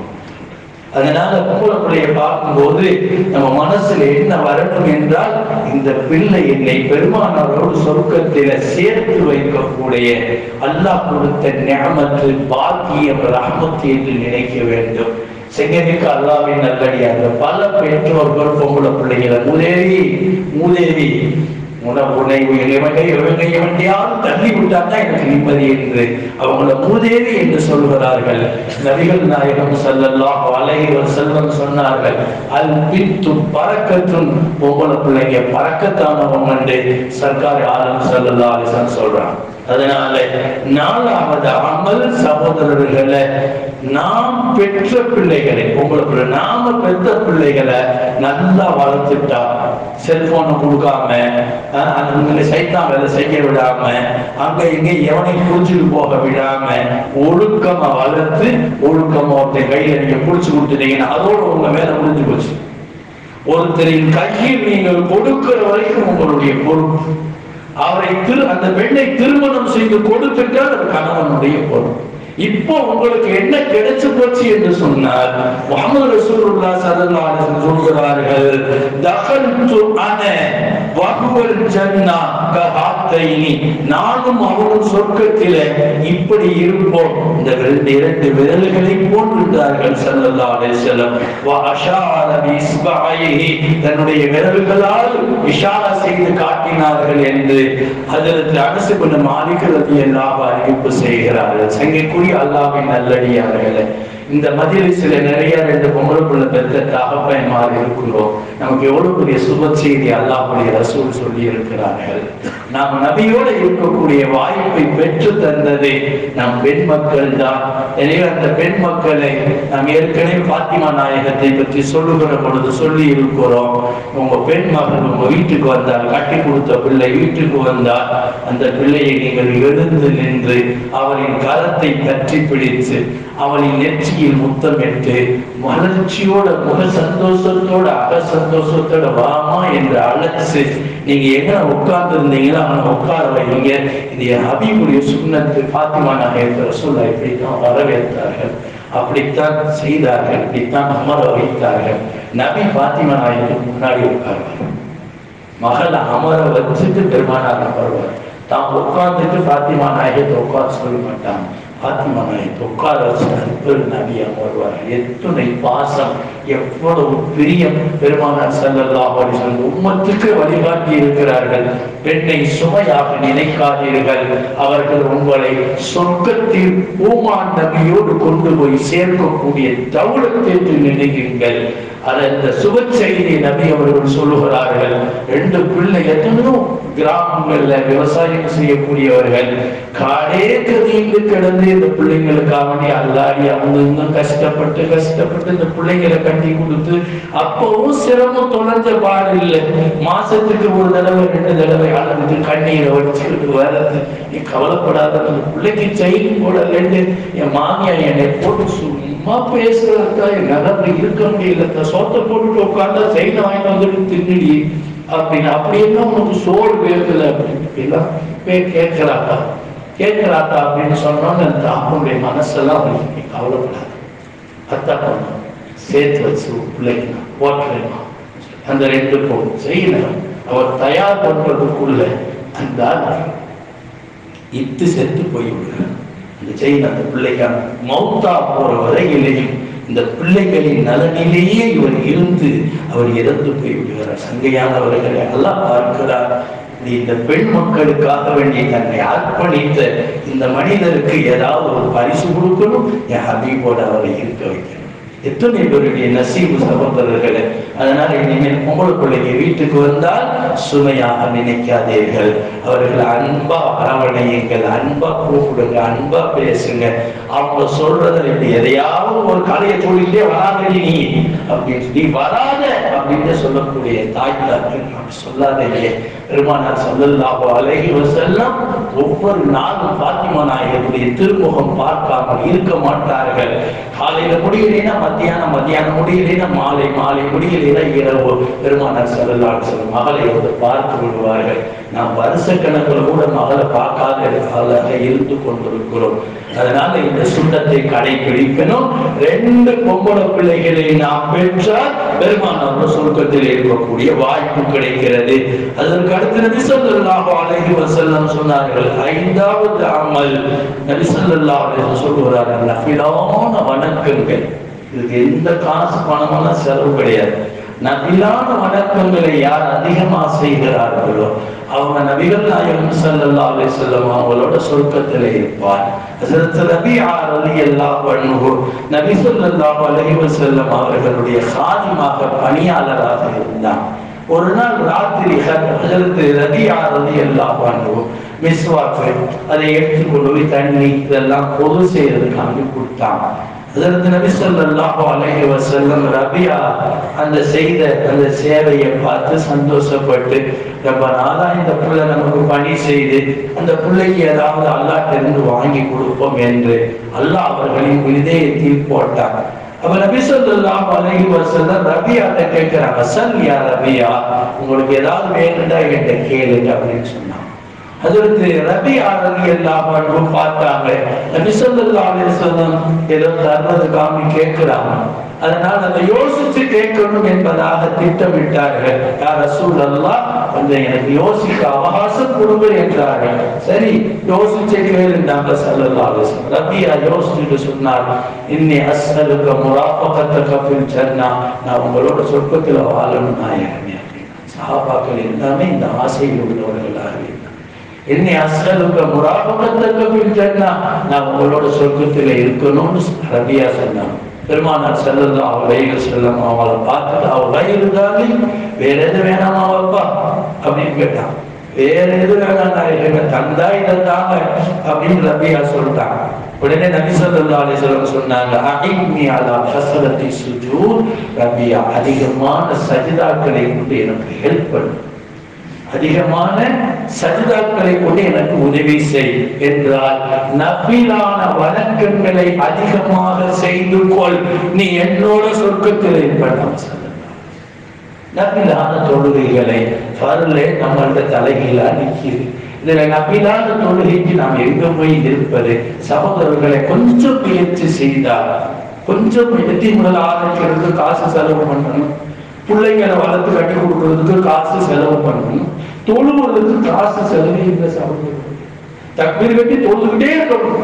அதனால பொம்பளை பிள்ளைய பார்க்கும்போது நம்ம மனசுல என்ன வரணும் என்றால் இந்த பிள்ளை என்னை பெருமானாரோடு சொர்க்கத்தில சேர்த்து வைக்கக்கூடிய அல்லாஹ் கொடுத்த ஞாபகத்து பாக்கியம் ரஹமத்து என்று நினைக்க வேண்டும் செங்கமிக்க அல்லாவின் நல்லடியாக பல பெற்றோர்கள் பொம்பளை பிள்ளைகளை மூதேவி மூதேவி உன உன்னை இவங்க இவங்க எவனையாவது தள்ளி விட்டாங்க எனக்கு நிம்மதி என்று அவங்கள மூதேவி என்று சொல்கிறார்கள் நபிகள் நாயகம் ஸல்லல்லாஹு அலைஹி வஸல்லம் சொன்னார்கள் அல் பித்து பறக்கத்துன் பொம்பளை பிள்ளைங்க பறக்கத்தானவங்க என்று சர்க்கார் ஆலம் ஸல்லல்லாஹு அலைஹி வஸல்லம் சொல்றாங்க அதனால நாலாவது அமல் சகோதரர்களை நாம் பெற்ற பிள்ளைகளை உங்களுக்கு நாம பெற்ற பிள்ளைகளை நல்லா வளர்த்துட்டா செல்போனை கொடுக்காம அஹ், அந்த சைத்தான் வேலை செய்ய விடாம அங்க இங்க எவனை புடிச்சிட்டு போக விடாம ஒழுக்கமா வளர்த்து ஒழுக்கமா ஒருத்தன் கையில நீங்க புடிச்சு கொடுத்துட்டீங்கன்னா அதோட உங்க வேலை முடிஞ்சு போச்சு ஒருத்தரின் கையில் நீங்கள் கொடுக்கிற வரைக்கும் உங்களுடைய பொறுப்பு அவரை திரு அந்த பெண்ணை திருமணம் செய்து கொடுத்துட்டால் அது கணவனுடைய பொறுப்பு இப்போ உங்களுக்கு என்ன கிடைச்சு போச்சு என்று சொன்னார் முகமது ரசூலுல்லாஹ் ஸல்லல்லாஹு அலைஹி வஸல்லம் சொல்கிறார்கள் தகல்து அன வஹுவல் ஜன்னா கஹாத்தைனி நானும் அவரும் சொர்க்கத்திலே இப்படி இருப்போம் இந்த ரெண்டு இரண்டு விரல்களை போன்றிருந்தார்கள் ஸல்லல்லாஹு அலைஹி வஸல்லம் வ அஷார பிஸ்பஹைஹி தன்னுடைய விரல்களால் இஷாரா செய்து காட்டினார்கள் என்று ஹஜரத் அனஸ் இப்னு மாலிக் ரலியல்லாஹு அறிவிப்பு செய்கிறார்கள் சங்கைக்குரிய அல்லாஹ்வின் நல்லடியார்களே இந்த மதிலிசில நிறைய ரெண்டு பொம்பளை பிள்ளை பெற்ற தகப்பன் மாதிரி இருக்கிறோம் நமக்கு எவ்வளவு பெரிய சுப செய்தி அல்லாஹுடைய ரசூல் சொல்லி இருக்கிறார்கள் நாம் நபியோடு இருக்கக்கூடிய வாய்ப்பை பெற்று தந்தது நம் பெண் மக்கள் தான் எனவே அந்த பெண் மக்களை நாம் ஏற்கனவே பாத்திமா நாயகத்தை பற்றி சொல்லுகிற பொழுது சொல்லி இருக்கிறோம் உங்க பெண் மகள் உங்க வீட்டுக்கு வந்தால் கட்டி கொடுத்த பிள்ளை வீட்டுக்கு வந்தால் அந்த பிள்ளையை நீங்கள் எழுந்து நின்று அவரின் கரத்தை பற்றி பிடித்து அவளின் நெற்றியில் முத்தமிட்டு மலர்ச்சியோட முக சந்தோஷத்தோட அக சந்தோஷத்தோட வாமா என்று அழைச்சு நீங்க எங்க உட்கார்ந்து இருந்தீங்களோ அவனை உட்கார வைங்க இது என் ஹபீபுடைய சுண்ணத்து பாத்திமா நாயகத்தை சொல்ல இப்படித்தான் வரவேற்றார்கள் அப்படித்தான் செய்தார்கள் இப்படித்தான் அமர வைத்தார்கள் நபி பாத்திமா நாயகத்துக்கு முன்னாடி உட்கார்வார் மகளை அமர வச்சுட்டு பெருமானார் அமர்வார் தான் உட்கார்ந்துட்டு பாத்திமா நாயகத்தை உட்கார சொல்ல மாட்டான் பாத்திமா நாயகத்தை உட்கார வச்சு நண்பர் நபி அமர்வார் எத்துணை பாசம் எவ்வளவு பிரியம் பெருமானார் ஸல்லல்லாஹு அலைஹி வஸல்லம் உம்மத்துக்கு வழிகாட்டி இருக்கிறார்கள் பெண்ணை சுமையாக நினைக்காதீர்கள் அவர்கள் உங்களை சொர்க்கத்தில் பூமான் நபியோடு கொண்டு போய் சேர்க்கக்கூடிய தவுளத்திற்கு நினைக்கிறீர்கள் அது அந்த சுப செய்தி நபி அவர்கள் சொல்லுகிறார்கள் ரெண்டு பிள்ளை எத்தனையோ கிராமங்கள்ல விவசாயம் செய்யக்கூடியவர்கள் காடே கதியிட்டு கிடந்து இந்த பிள்ளைங்களுக்காக வேண்டி அல்லாடி அவங்க இன்னும் கஷ்டப்பட்டு கஷ்டப்பட்டு இந்த பிள்ளைங்களை கட்டி கொடுத்து அப்பவும் சிரமம் தொலைஞ்ச பாடு இல்லை மாசத்துக்கு ஒரு தடவை ரெண்டு தடவை அளவுக்கு கண்ணீரை வச்சுக்கிட்டு வர்றது நீ கவலைப்படாத அந்த பிள்ளைக்கு செயின் போடலன்னு என் மாமியா என்னை போட்டு சும்மா பேசுறதா என்னால அப்படி இருக்க முடியல சோத்தை போட்டுட்டு உட்கார்ந்தா செயினை வாங்கிட்டு வந்துட்டு தின்னுடி அப்படின்னு அப்படி என்ன உனக்கு சோறு வேகல அப்படின்னு எல்லாம் போய் கேட்கிறாக்கா கேட்கிறாக்கா அப்படின்னு சொன்னோன்னு அந்த அவனுடைய மனசெல்லாம் அவனுக்கு நீ கவலைப்படாது அத்தா பண்ண சேர்த்து வச்சு பிள்ளைங்க நான் போட்டுறேன் அந்த ரெண்டு பொருள் செய்யணும் அவர் தயார் பண்றதுக்குள்ள அந்த ஆள் இத்து செத்து போய் விடுறார் அந்த செயின் அந்த பிள்ளைக்கான மௌத்தா போற வரையிலேயும் இந்த பிள்ளைகளின் நலனிலேயே இவர் இருந்து அவர் இறந்து போய் விடுகிறார் சங்கையானவர்களை எல்லாம் பார்க்கிறார் இப்படி இந்த பெண் மக்களுக்காக வேண்டி தன்னை அர்ப்பணித்த இந்த மனிதருக்கு ஏதாவது ஒரு பரிசு கொடுக்கணும் என் ஹபீபோட அவரை இருக்க வைக்கணும் எத்தனை பேருடைய நசீபு சகோதரர்களே அதனால இனிமேல் பொம்பளை பிள்ளைங்க வீட்டுக்கு வந்தால் சுமையாக நினைக்காதீர்கள் அவர்கள் அன்பா அரவணையுங்கள் அன்பா கூப்பிடுங்க அன்பா பேசுங்க அவங்க சொல்றத இப்படி எதையாவது ஒரு கலையை சொல்லிட்டே வராதடி நீ அப்படின்னு நீ வராத அப்படின்னு சொல்லக்கூடிய தாய் தாக்கு சொல்லாதீங்க பெருமானார் சொல்லல்லாஹு அலைஹி வஸல்லம் ஒவ்வொரு நாளும் பாத்திமா நாயகத்துடைய திருமுகம் பார்க்காமல் இருக்க மாட்டார்கள் காலையில முடியலைன்னா மத்தியானம் மத்தியானம் முடியலைன்னா மாலை மாலை முடியலைன்னா இரவு பெருமானார் ஸல்லல்லாஹு அலைஹி வஸல்லம் மகளை வந்து பார்த்து விடுவார்கள் நாம் வருஷக்கணக்கில் கூட மகளை பார்க்காத காலாக இருந்து கொண்டிருக்கிறோம் அதனால இந்த சுண்ணத்தை கடைபிடிக்கணும் ரெண்டு பொம்பளை பிள்ளைகளை நாம் பெற்றால் பெருமானார் சுருக்கத்தில் இருக்கக்கூடிய வாய்ப்பு கிடைக்கிறது அதற்கு அடுத்து நபி ஸல்லல்லாஹு அலைஹி வஸல்லம் சொன்னார்கள் ஐந்தாவது அமல் நபி ஸல்லல்லாஹு அலைஹி வஸல்லம் சொல்லுகிறார்கள் நஃபிலான வணக்கங்கள் இதுக்கு எந்த காசு பணமெல்லாம் செலவு கிடையாது நபிலான வணக்கங்களை யார் அதிகமா செய்கிறார்களோ அவங்க நபிகள் நாயகம் ஸல்லல்லாஹு அலைஹி வஸல்லம் அவங்களோட சொர்க்கத்திலே இருப்பார் ஹஜரத் ரபிஆ ரலியல்லாஹு அன்ஹு நபி ஸல்லல்லாஹு அலைஹி வஸல்லம் அவர்களுடைய சாதிமாக பணியாளராக இருந்தார் ஒரு நாள் ராத்திரி ஹஜரத் ரபிஆ ரலியல்லாஹு அன்ஹு மிஸ்வாக்கு அதை எடுத்துக்கொண்டு போய் தண்ணி இதெல்லாம் பொது செய்யறதுக்காக கொடுத்தாங்க அதற்கு நபி ஸல்லல்லாஹு அலைஹி வஸல்லம் ரபியா அந்த செய்த அந்த சேவையை பார்த்து சந்தோஷப்பட்டு ரொம்ப நாளா இந்த புள்ள நமக்கு பணி செய்து அந்த பிள்ளைக்கு ஏதாவது அல்லாஹ் இருந்து வாங்கி கொடுப்போம் என்று அல்லாஹ் அவர்களின் இதயத்தில் போட்டார் அப்ப நபி ஸல்லல்லாஹு அலைஹி வஸல்லம் ரபியாட்ட கேட்கிறாங்க சல் யா ரபியா உங்களுக்கு ஏதாவது வேணும்டா என்கிட்ட கேளுங்க அப்படின்னு சொன்னாங்க அதற்கு ரபி ஆனது எல்லாம் பார்த்தாங்க நபி ஸல்லல்லாஹு அலைஹி வஸல்லம் ஏதோ தர்றதுக்காக கேட்கிறாங்க அதனால் அதை யோசிச்சு கேட்கணும் என்பதாக திட்டமிட்டார்கள் யார் ரசூல் அல்லாஹ் கொஞ்சம் எனக்கு யோசிக்க அவகாசம் கொடுங்க என்றார்கள் சரி யோசிச்சு கேளுந்தாங்க ஸல்லல்லாஹு அலைஹி வஸல்லம் ரபியா யோசிச்சுட்டு சொன்னார் இன்னி அஸ்அலுக முராஃபகத்தக ஃபில் ஜன்னா நான் உங்களோட சொர்க்கத்தில் வாழணும் நாயகமே அப்படின்னா சஹாபாக்கள் எல்லாமே இந்த ஆசையில் உள்ளவர்களாக இருந்தார் என்னை அசலுக்க முராபகத்தக்க பிரிச்சா நான் உங்களோட சொர்க்கத்துல இருக்கணும்னு ரபியா சொன்னான் பெருமானார் செல்லது அவ வயிறு செல்லம் அவளை பார்த்துட்டு அவ வயிறு தாண்டி வேற எது வேணாமா அவப்பா அப்படின்னு கேட்டான் வேற எது வேணாம் நான் இல்லைங்க தந்தா இதை தாங்க அப்படின்னு ரபியா சொல்லிட்டான் உடனே நபி ஸல்லல்லாஹு அலைஹி வஸல்லம் சொன்னாங்க அஹிம்மி அலா ஹஸ்ரத்தி சுஜூத் ரபியா அதிகமான சஜிதாக்களை கொண்டு எனக்கு ஹெல்ப் பண்ணு அதிகமான சஜிதாக்களை கொண்டு எனக்கு உதவி செய் என்றால் நபிலான வணக்கங்களை அதிகமாக செய்து கொள் நீ என்னோட சொர்க்கத்தில் ஏற்பட்டான் நபிலான தொழுகைகளை பருளே நம்மள்ட்ட தலைகீழா நிற்கிது இதுல நபிலான தொழுகைக்கு நாம் எங்க போய் இருப்பது சகோதரர்களை கொஞ்சம் முயற்சி செய்தால் கொஞ்சம் எத்தி முதல் ஆரம்பிக்கிறதுக்கு காசு செலவு பண்ணணும் பிள்ளைங்களை வளர்த்து கட்டி கொடுக்கறதுக்கு காசு செலவு பண்ணணும் தொழுவதற்கு காசு செலவு இல்லை சகோதரர்கள் தக்பீர் கட்டி தொழுதுகிட்டே இருக்கணும்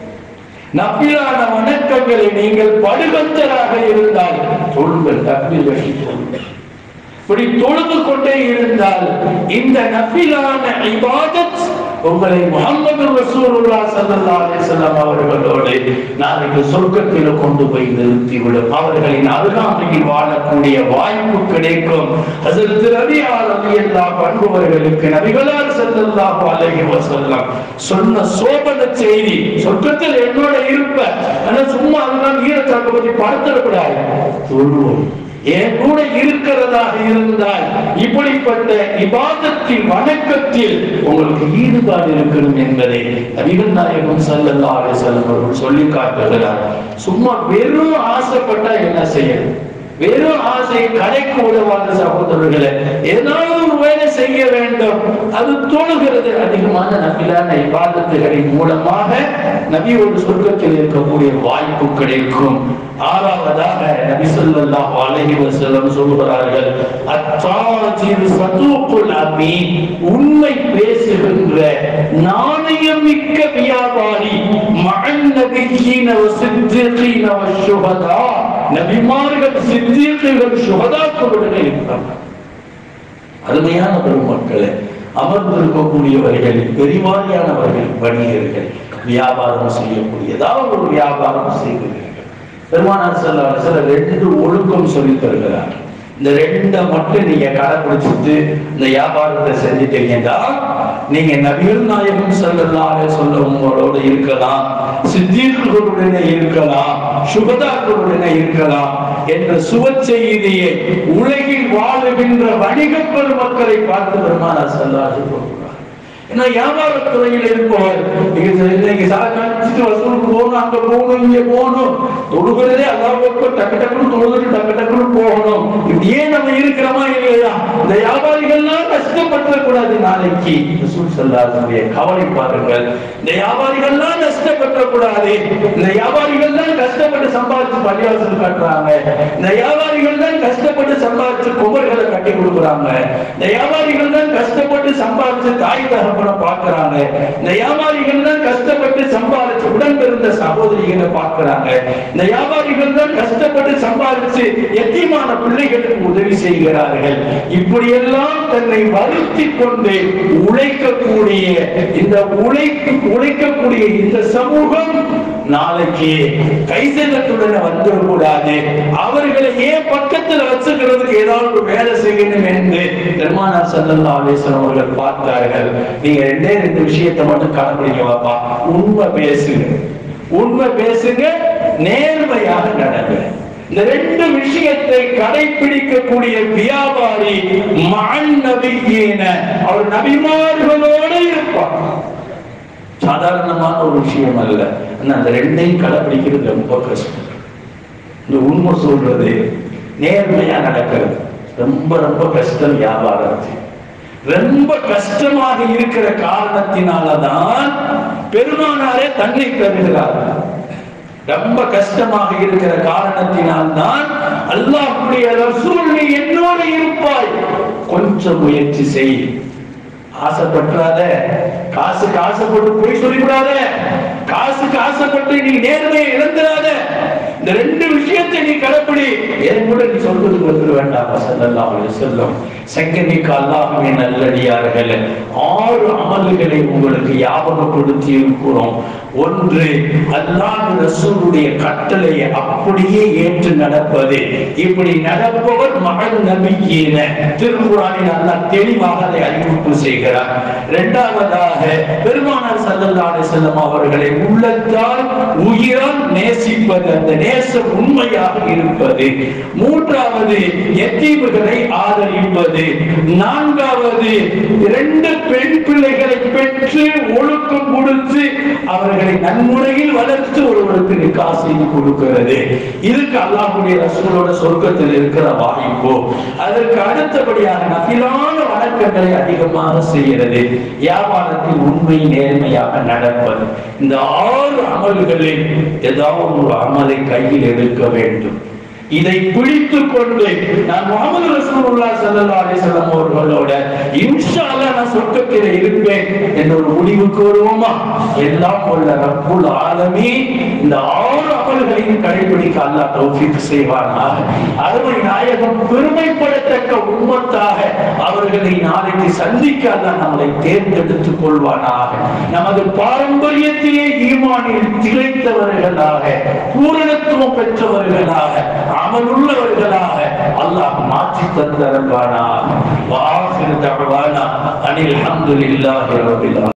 நப்பிலான வணக்கங்களை நீங்கள் படுகத்தராக இருந்தால் தொழுங்கள் தக்பீர் கட்டி தொழுங்கள் இப்படி தொழுது கொண்டே இருந்தால் இந்த நபிலான இபாதத் உங்களை முகமது ரசூலுல்லா ஸல்லல்லாஹு அலைஹி வஸல்லம் அவர்களோடு நாளைக்கு சொர்க்கத்தில் கொண்டு போய் நிறுத்திவிடும் அவர்களின் அருகாமையில் வாழக்கூடிய வாய்ப்பு கிடைக்கும் ஹஸரத் ரபியா ரலியல்லாஹு அன்ஹு அவர்களுக்கு நபிகளார் ஸல்லல்லாஹு அலைஹி வஸல்லம் சொன்ன சோபன செய்தி சொர்க்கத்தில் என்னோட இருப்ப ஆனா சும்மா அதெல்லாம் ஈரச்சாக்க பத்தி படுத்திடக்கூடாது சொல்லுவோம் என் கூட இருக்கிறதாக இருந்தால் இப்படிப்பட்ட இபாதத்தின் வணக்கத்தில் உங்களுக்கு ஈடுபாடு இருக்கணும் என்பதை நபிகள் நாயகம் ஸல்லல்லாஹு அலைஹி வஸல்லம் அவர்கள் சொல்லி காட்டுகிறார் சும்மா வெறும் ஆசைப்பட்டா என்ன செய்யணும் வெறும் ஆசை கடைக்கு உதவாத சகோதரர்களை ஏதாவது ஒரு வேலை செய்ய வேண்டும் அது தோணுகிறது அதிகமான நபிலான இபாதத்துகளின் மூலமாக நபியோடு சொர்க்கத்தில் இருக்கக்கூடிய வாய்ப்பு கிடைக்கும் ஆறாவதாக நபி ஸல்லல்லாஹு அலைஹி வஸல்லம் சொல்கிறார்கள் அத்தாஜிர் சதூக்குல் அமீன் உண்மை பேசுகின்ற நாணயம் மிக்க வியாபாரி மகன் நபியீன வசித்தீன வசுஹதா நபிமார்கள் சித்தீர்கள் சுகதாக்களுடன் இருக்கிறார்கள் அருமையான பெருமக்களே அமர்ந்திருக்கக்கூடியவர்கள் பெரிவாரியானவர்கள் வணிகர்கள் வியாபாரம் செய்யக்கூடிய ஏதாவது ஒரு வியாபாரம் செய்கிறீர்கள் பெருமானார் செல்ல சில ரெண்டு ஒழுக்கம் சொல்லி தருகிறார் இந்த ரெண்டை மட்டும் நீங்க கடைபிடிச்சிட்டு இந்த வியாபாரத்தை செஞ்சுட்டீங்கன்னா நீங்க நபிகள் நாயகம் செல்லலாம் சொல்ல உங்களோட இருக்கலாம் சித்தீர்களுடனே இருக்கலாம் சுகதாக்களுடனே இருக்கலாம் என்ற சுப செய்தியை உலகில் வாழுகின்ற வணிக பெருமக்களை பார்த்து பெருமானார் செல்லாது போகிறார் ஏன்னா வியாபாரத் துறையில் இருப்பவர் நீங்க இன்னைக்கு சாக்காணிச்சுட்டு வசூலுக்கு போகணும் அங்க போகணும் இங்க போகணும் தொழுகிறதே அல்லாவுக்கு டக்கு டக்குன்னு தொழுதுட்டு டக்கு டக்குன்னு போகணும் இப்படியே நம்ம இருக்கிறோமா இல்லையா இந்த வியாபாரிகள்லாம் கஷ்டப்பட்டுறக் கூடாது நாளைக்கு ரசூல் ஸல்லல்லாஹு கவலை பாருங்கள் இந்த வியாபாரிகள்லாம் கஷ்டப்பட்டுறக் கூடாது இந்த வியாபாரிகள்லாம் கஷ்டப்பட்டு சம்பாதிச்சு பள்ளிவாசல் கட்டுறாங்க இந்த வியாபாரிகள் தான் கஷ்டப்பட்டு சம்பாதிச்சு குமர்களை கட்டி கொடுக்குறாங்க இந்த வியாபாரிகள் தான் கஷ்டப்பட்டு சம்பாதிச்சு தாய் தகப்பனை பார்க்கறாங்க இந்த வியாபாரிகள் தான் கஷ்டப்பட்டு சம்பாதிச்சு உடன் பிறந்த சகோதரிகளை பார்க்கறாங்க இந்த வியாபாரிகள் தான் கஷ்டப்பட்டு சம்பாதிச்சு எத்தியமான பிள்ளைகளுக்கு உதவி செய்கிறார்கள் இப்படியெல்லாம் தன்னை வருத்தி கொண்டு உழைக்கக்கூடிய இந்த உழைப்பு உழைக்கக்கூடிய இந்த சமூகம் நாளைக்கு கைசெல்லத்துடன் வந்துடக்கூடாது அவர்களை ஏன் பக்கத்துல வச்சுக்கிறதுக்கு ஏதாவது ஒரு வேலை செய்யணும் என்று பெருமானார் ஸல்லல்லாஹு அலைஹி வஸல்லம் அவர்கள் பார்த்தார்கள் நீங்க ரெண்டே ரெண்டு விஷயத்தை மட்டும் கடைபிடிக்க வாப்பா உண்மை பேசுங்க உண்மை பேசுங்க நேர்மையாக நடங்க இந்த ரெண்டு விஷயத்தை கடைபிடிக்கக்கூடிய வியாபாரி மகன் நபியேன அவர் நபிமார்களோடு இருப்பார் சாதாரணமான ஒரு விஷயம் அல்ல ஆனா அந்த ரெண்டையும் கடைபிடிக்கிறது ரொம்ப கஷ்டம் இந்த உண்மை சொல்றது நேர்மையா நடக்கிறது ரொம்ப ரொம்ப கஷ்டம் வியாபாரத்தில் ரொம்ப கஷ்டமாக இருக்கிற காரணத்தினாலதான் பெருமானாரே தன்னை பெறுகிறார் ரொம்ப கஷ்டமாக இருக்கிற காரணத்தினால்தான் அல்லாஹ்வுடைய ரசூல் நீ என்னோட இருப்பாய் கொஞ்சம் முயற்சி செய் ஆசைப்பட்டுறாத காசுக்கு ஆசைப்பட்டு போய் சொல்லிவிடாத காசுக்கு ஆசைப்பட்டு நீ நேர்மையை இழந்துடாத இந்த ரெண்டு விஷயத்தை நீ கடைப்பிடி ஏன் கூட நீ சொல்றதுக்கு வந்துட வேண்டாம் ஸல்லல்லாஹு அலைஹி வஸல்லம் சங்கமிக்க அல்லாஹ்வின் நல்லடியார்கள் ஆறு அமல்களை உங்களுக்கு ஞாபகப்படுத்தி இருக்கிறோம் ஒன்று அல்லாஹ் ரசூலுடைய கட்டளையை அப்படியே ஏற்று நடப்பது இப்படி நடப்பவர் மகன் நபிக்கீன திருக்குறானில் அல்லாஹ் தெளிவாக அதை அறிவிப்பு செய்கிறார் இரண்டாவதாக பெருமானார் ஸல்லல்லாஹு அலைஹி வஸல்லம் அவர்களை உள்ளத்தால் உயிரால் நேசிப்பது அந்த நேசம் உண்மையாக இருப்பது மூன்றாவது எத்தீவுகளை ஆதரிப்பது நான்காவது இரண்டு பெண் பிள்ளைகளை பெற்று ஒழுக்கம் கொடுத்து அவர்களை நன்முறையில் வளர்த்து ஒருவருக்கு நிக்கா செய்து கொடுக்கிறது இதுக்கு அல்லாஹ்வுடைய ரசூலோட சொர்க்கத்தில் இருக்கிற வாய்ப்பு அதற்கு அடுத்தபடியாக நபிலான வணக்கங்களை அதிகமாக செய்கிறது வியாபாரத்தில் உண்மை நேர்மையாக நடப்பது இந்த ஆறு அமல்களில் ஏதாவது ஒரு அமலை கையில் எடுக்க வேண்டும் இதை பிடித்துக் கொண்டு நான் முகமது ரசூலுல்லாஹ் ஸல்லல்லாஹு அலைஹி வஸல்லம் அவர்களோட இன்ஷா அல்லாஹ் நான் சொர்க்கத்தில் இருப்பேன் என்ற ஒரு முடிவுக்கு வருவோமா எல்லாம் உள்ள ரப்புல் ஆலமீன் இந்த ஆறு அமல்களையும் கடைபிடிக்க அல்லாஹ் தௌஃபீக் செய்வானாக அருமை நாயகம் பெருமைப்படத்தக்க உம்மத்தாக அவர்களை நாளைக்கு சந்திக்க அல்லாஹ் நம்மளை தேர்ந்தெடுத்துக் கொள்வானாக நமது பாரம்பரியத்திலே ஈமானில் திளைத்தவர்களாக பூரணத்துவம் பெற்றவர்களாக அமலுள்ளவர்களாக அல்லாஹ் மாற்றி தந்தருள்வானாக வாஹிர் தஅவானா அனில் அல்ஹம்துலில்லாஹி ரப்பில் ஆலமீன்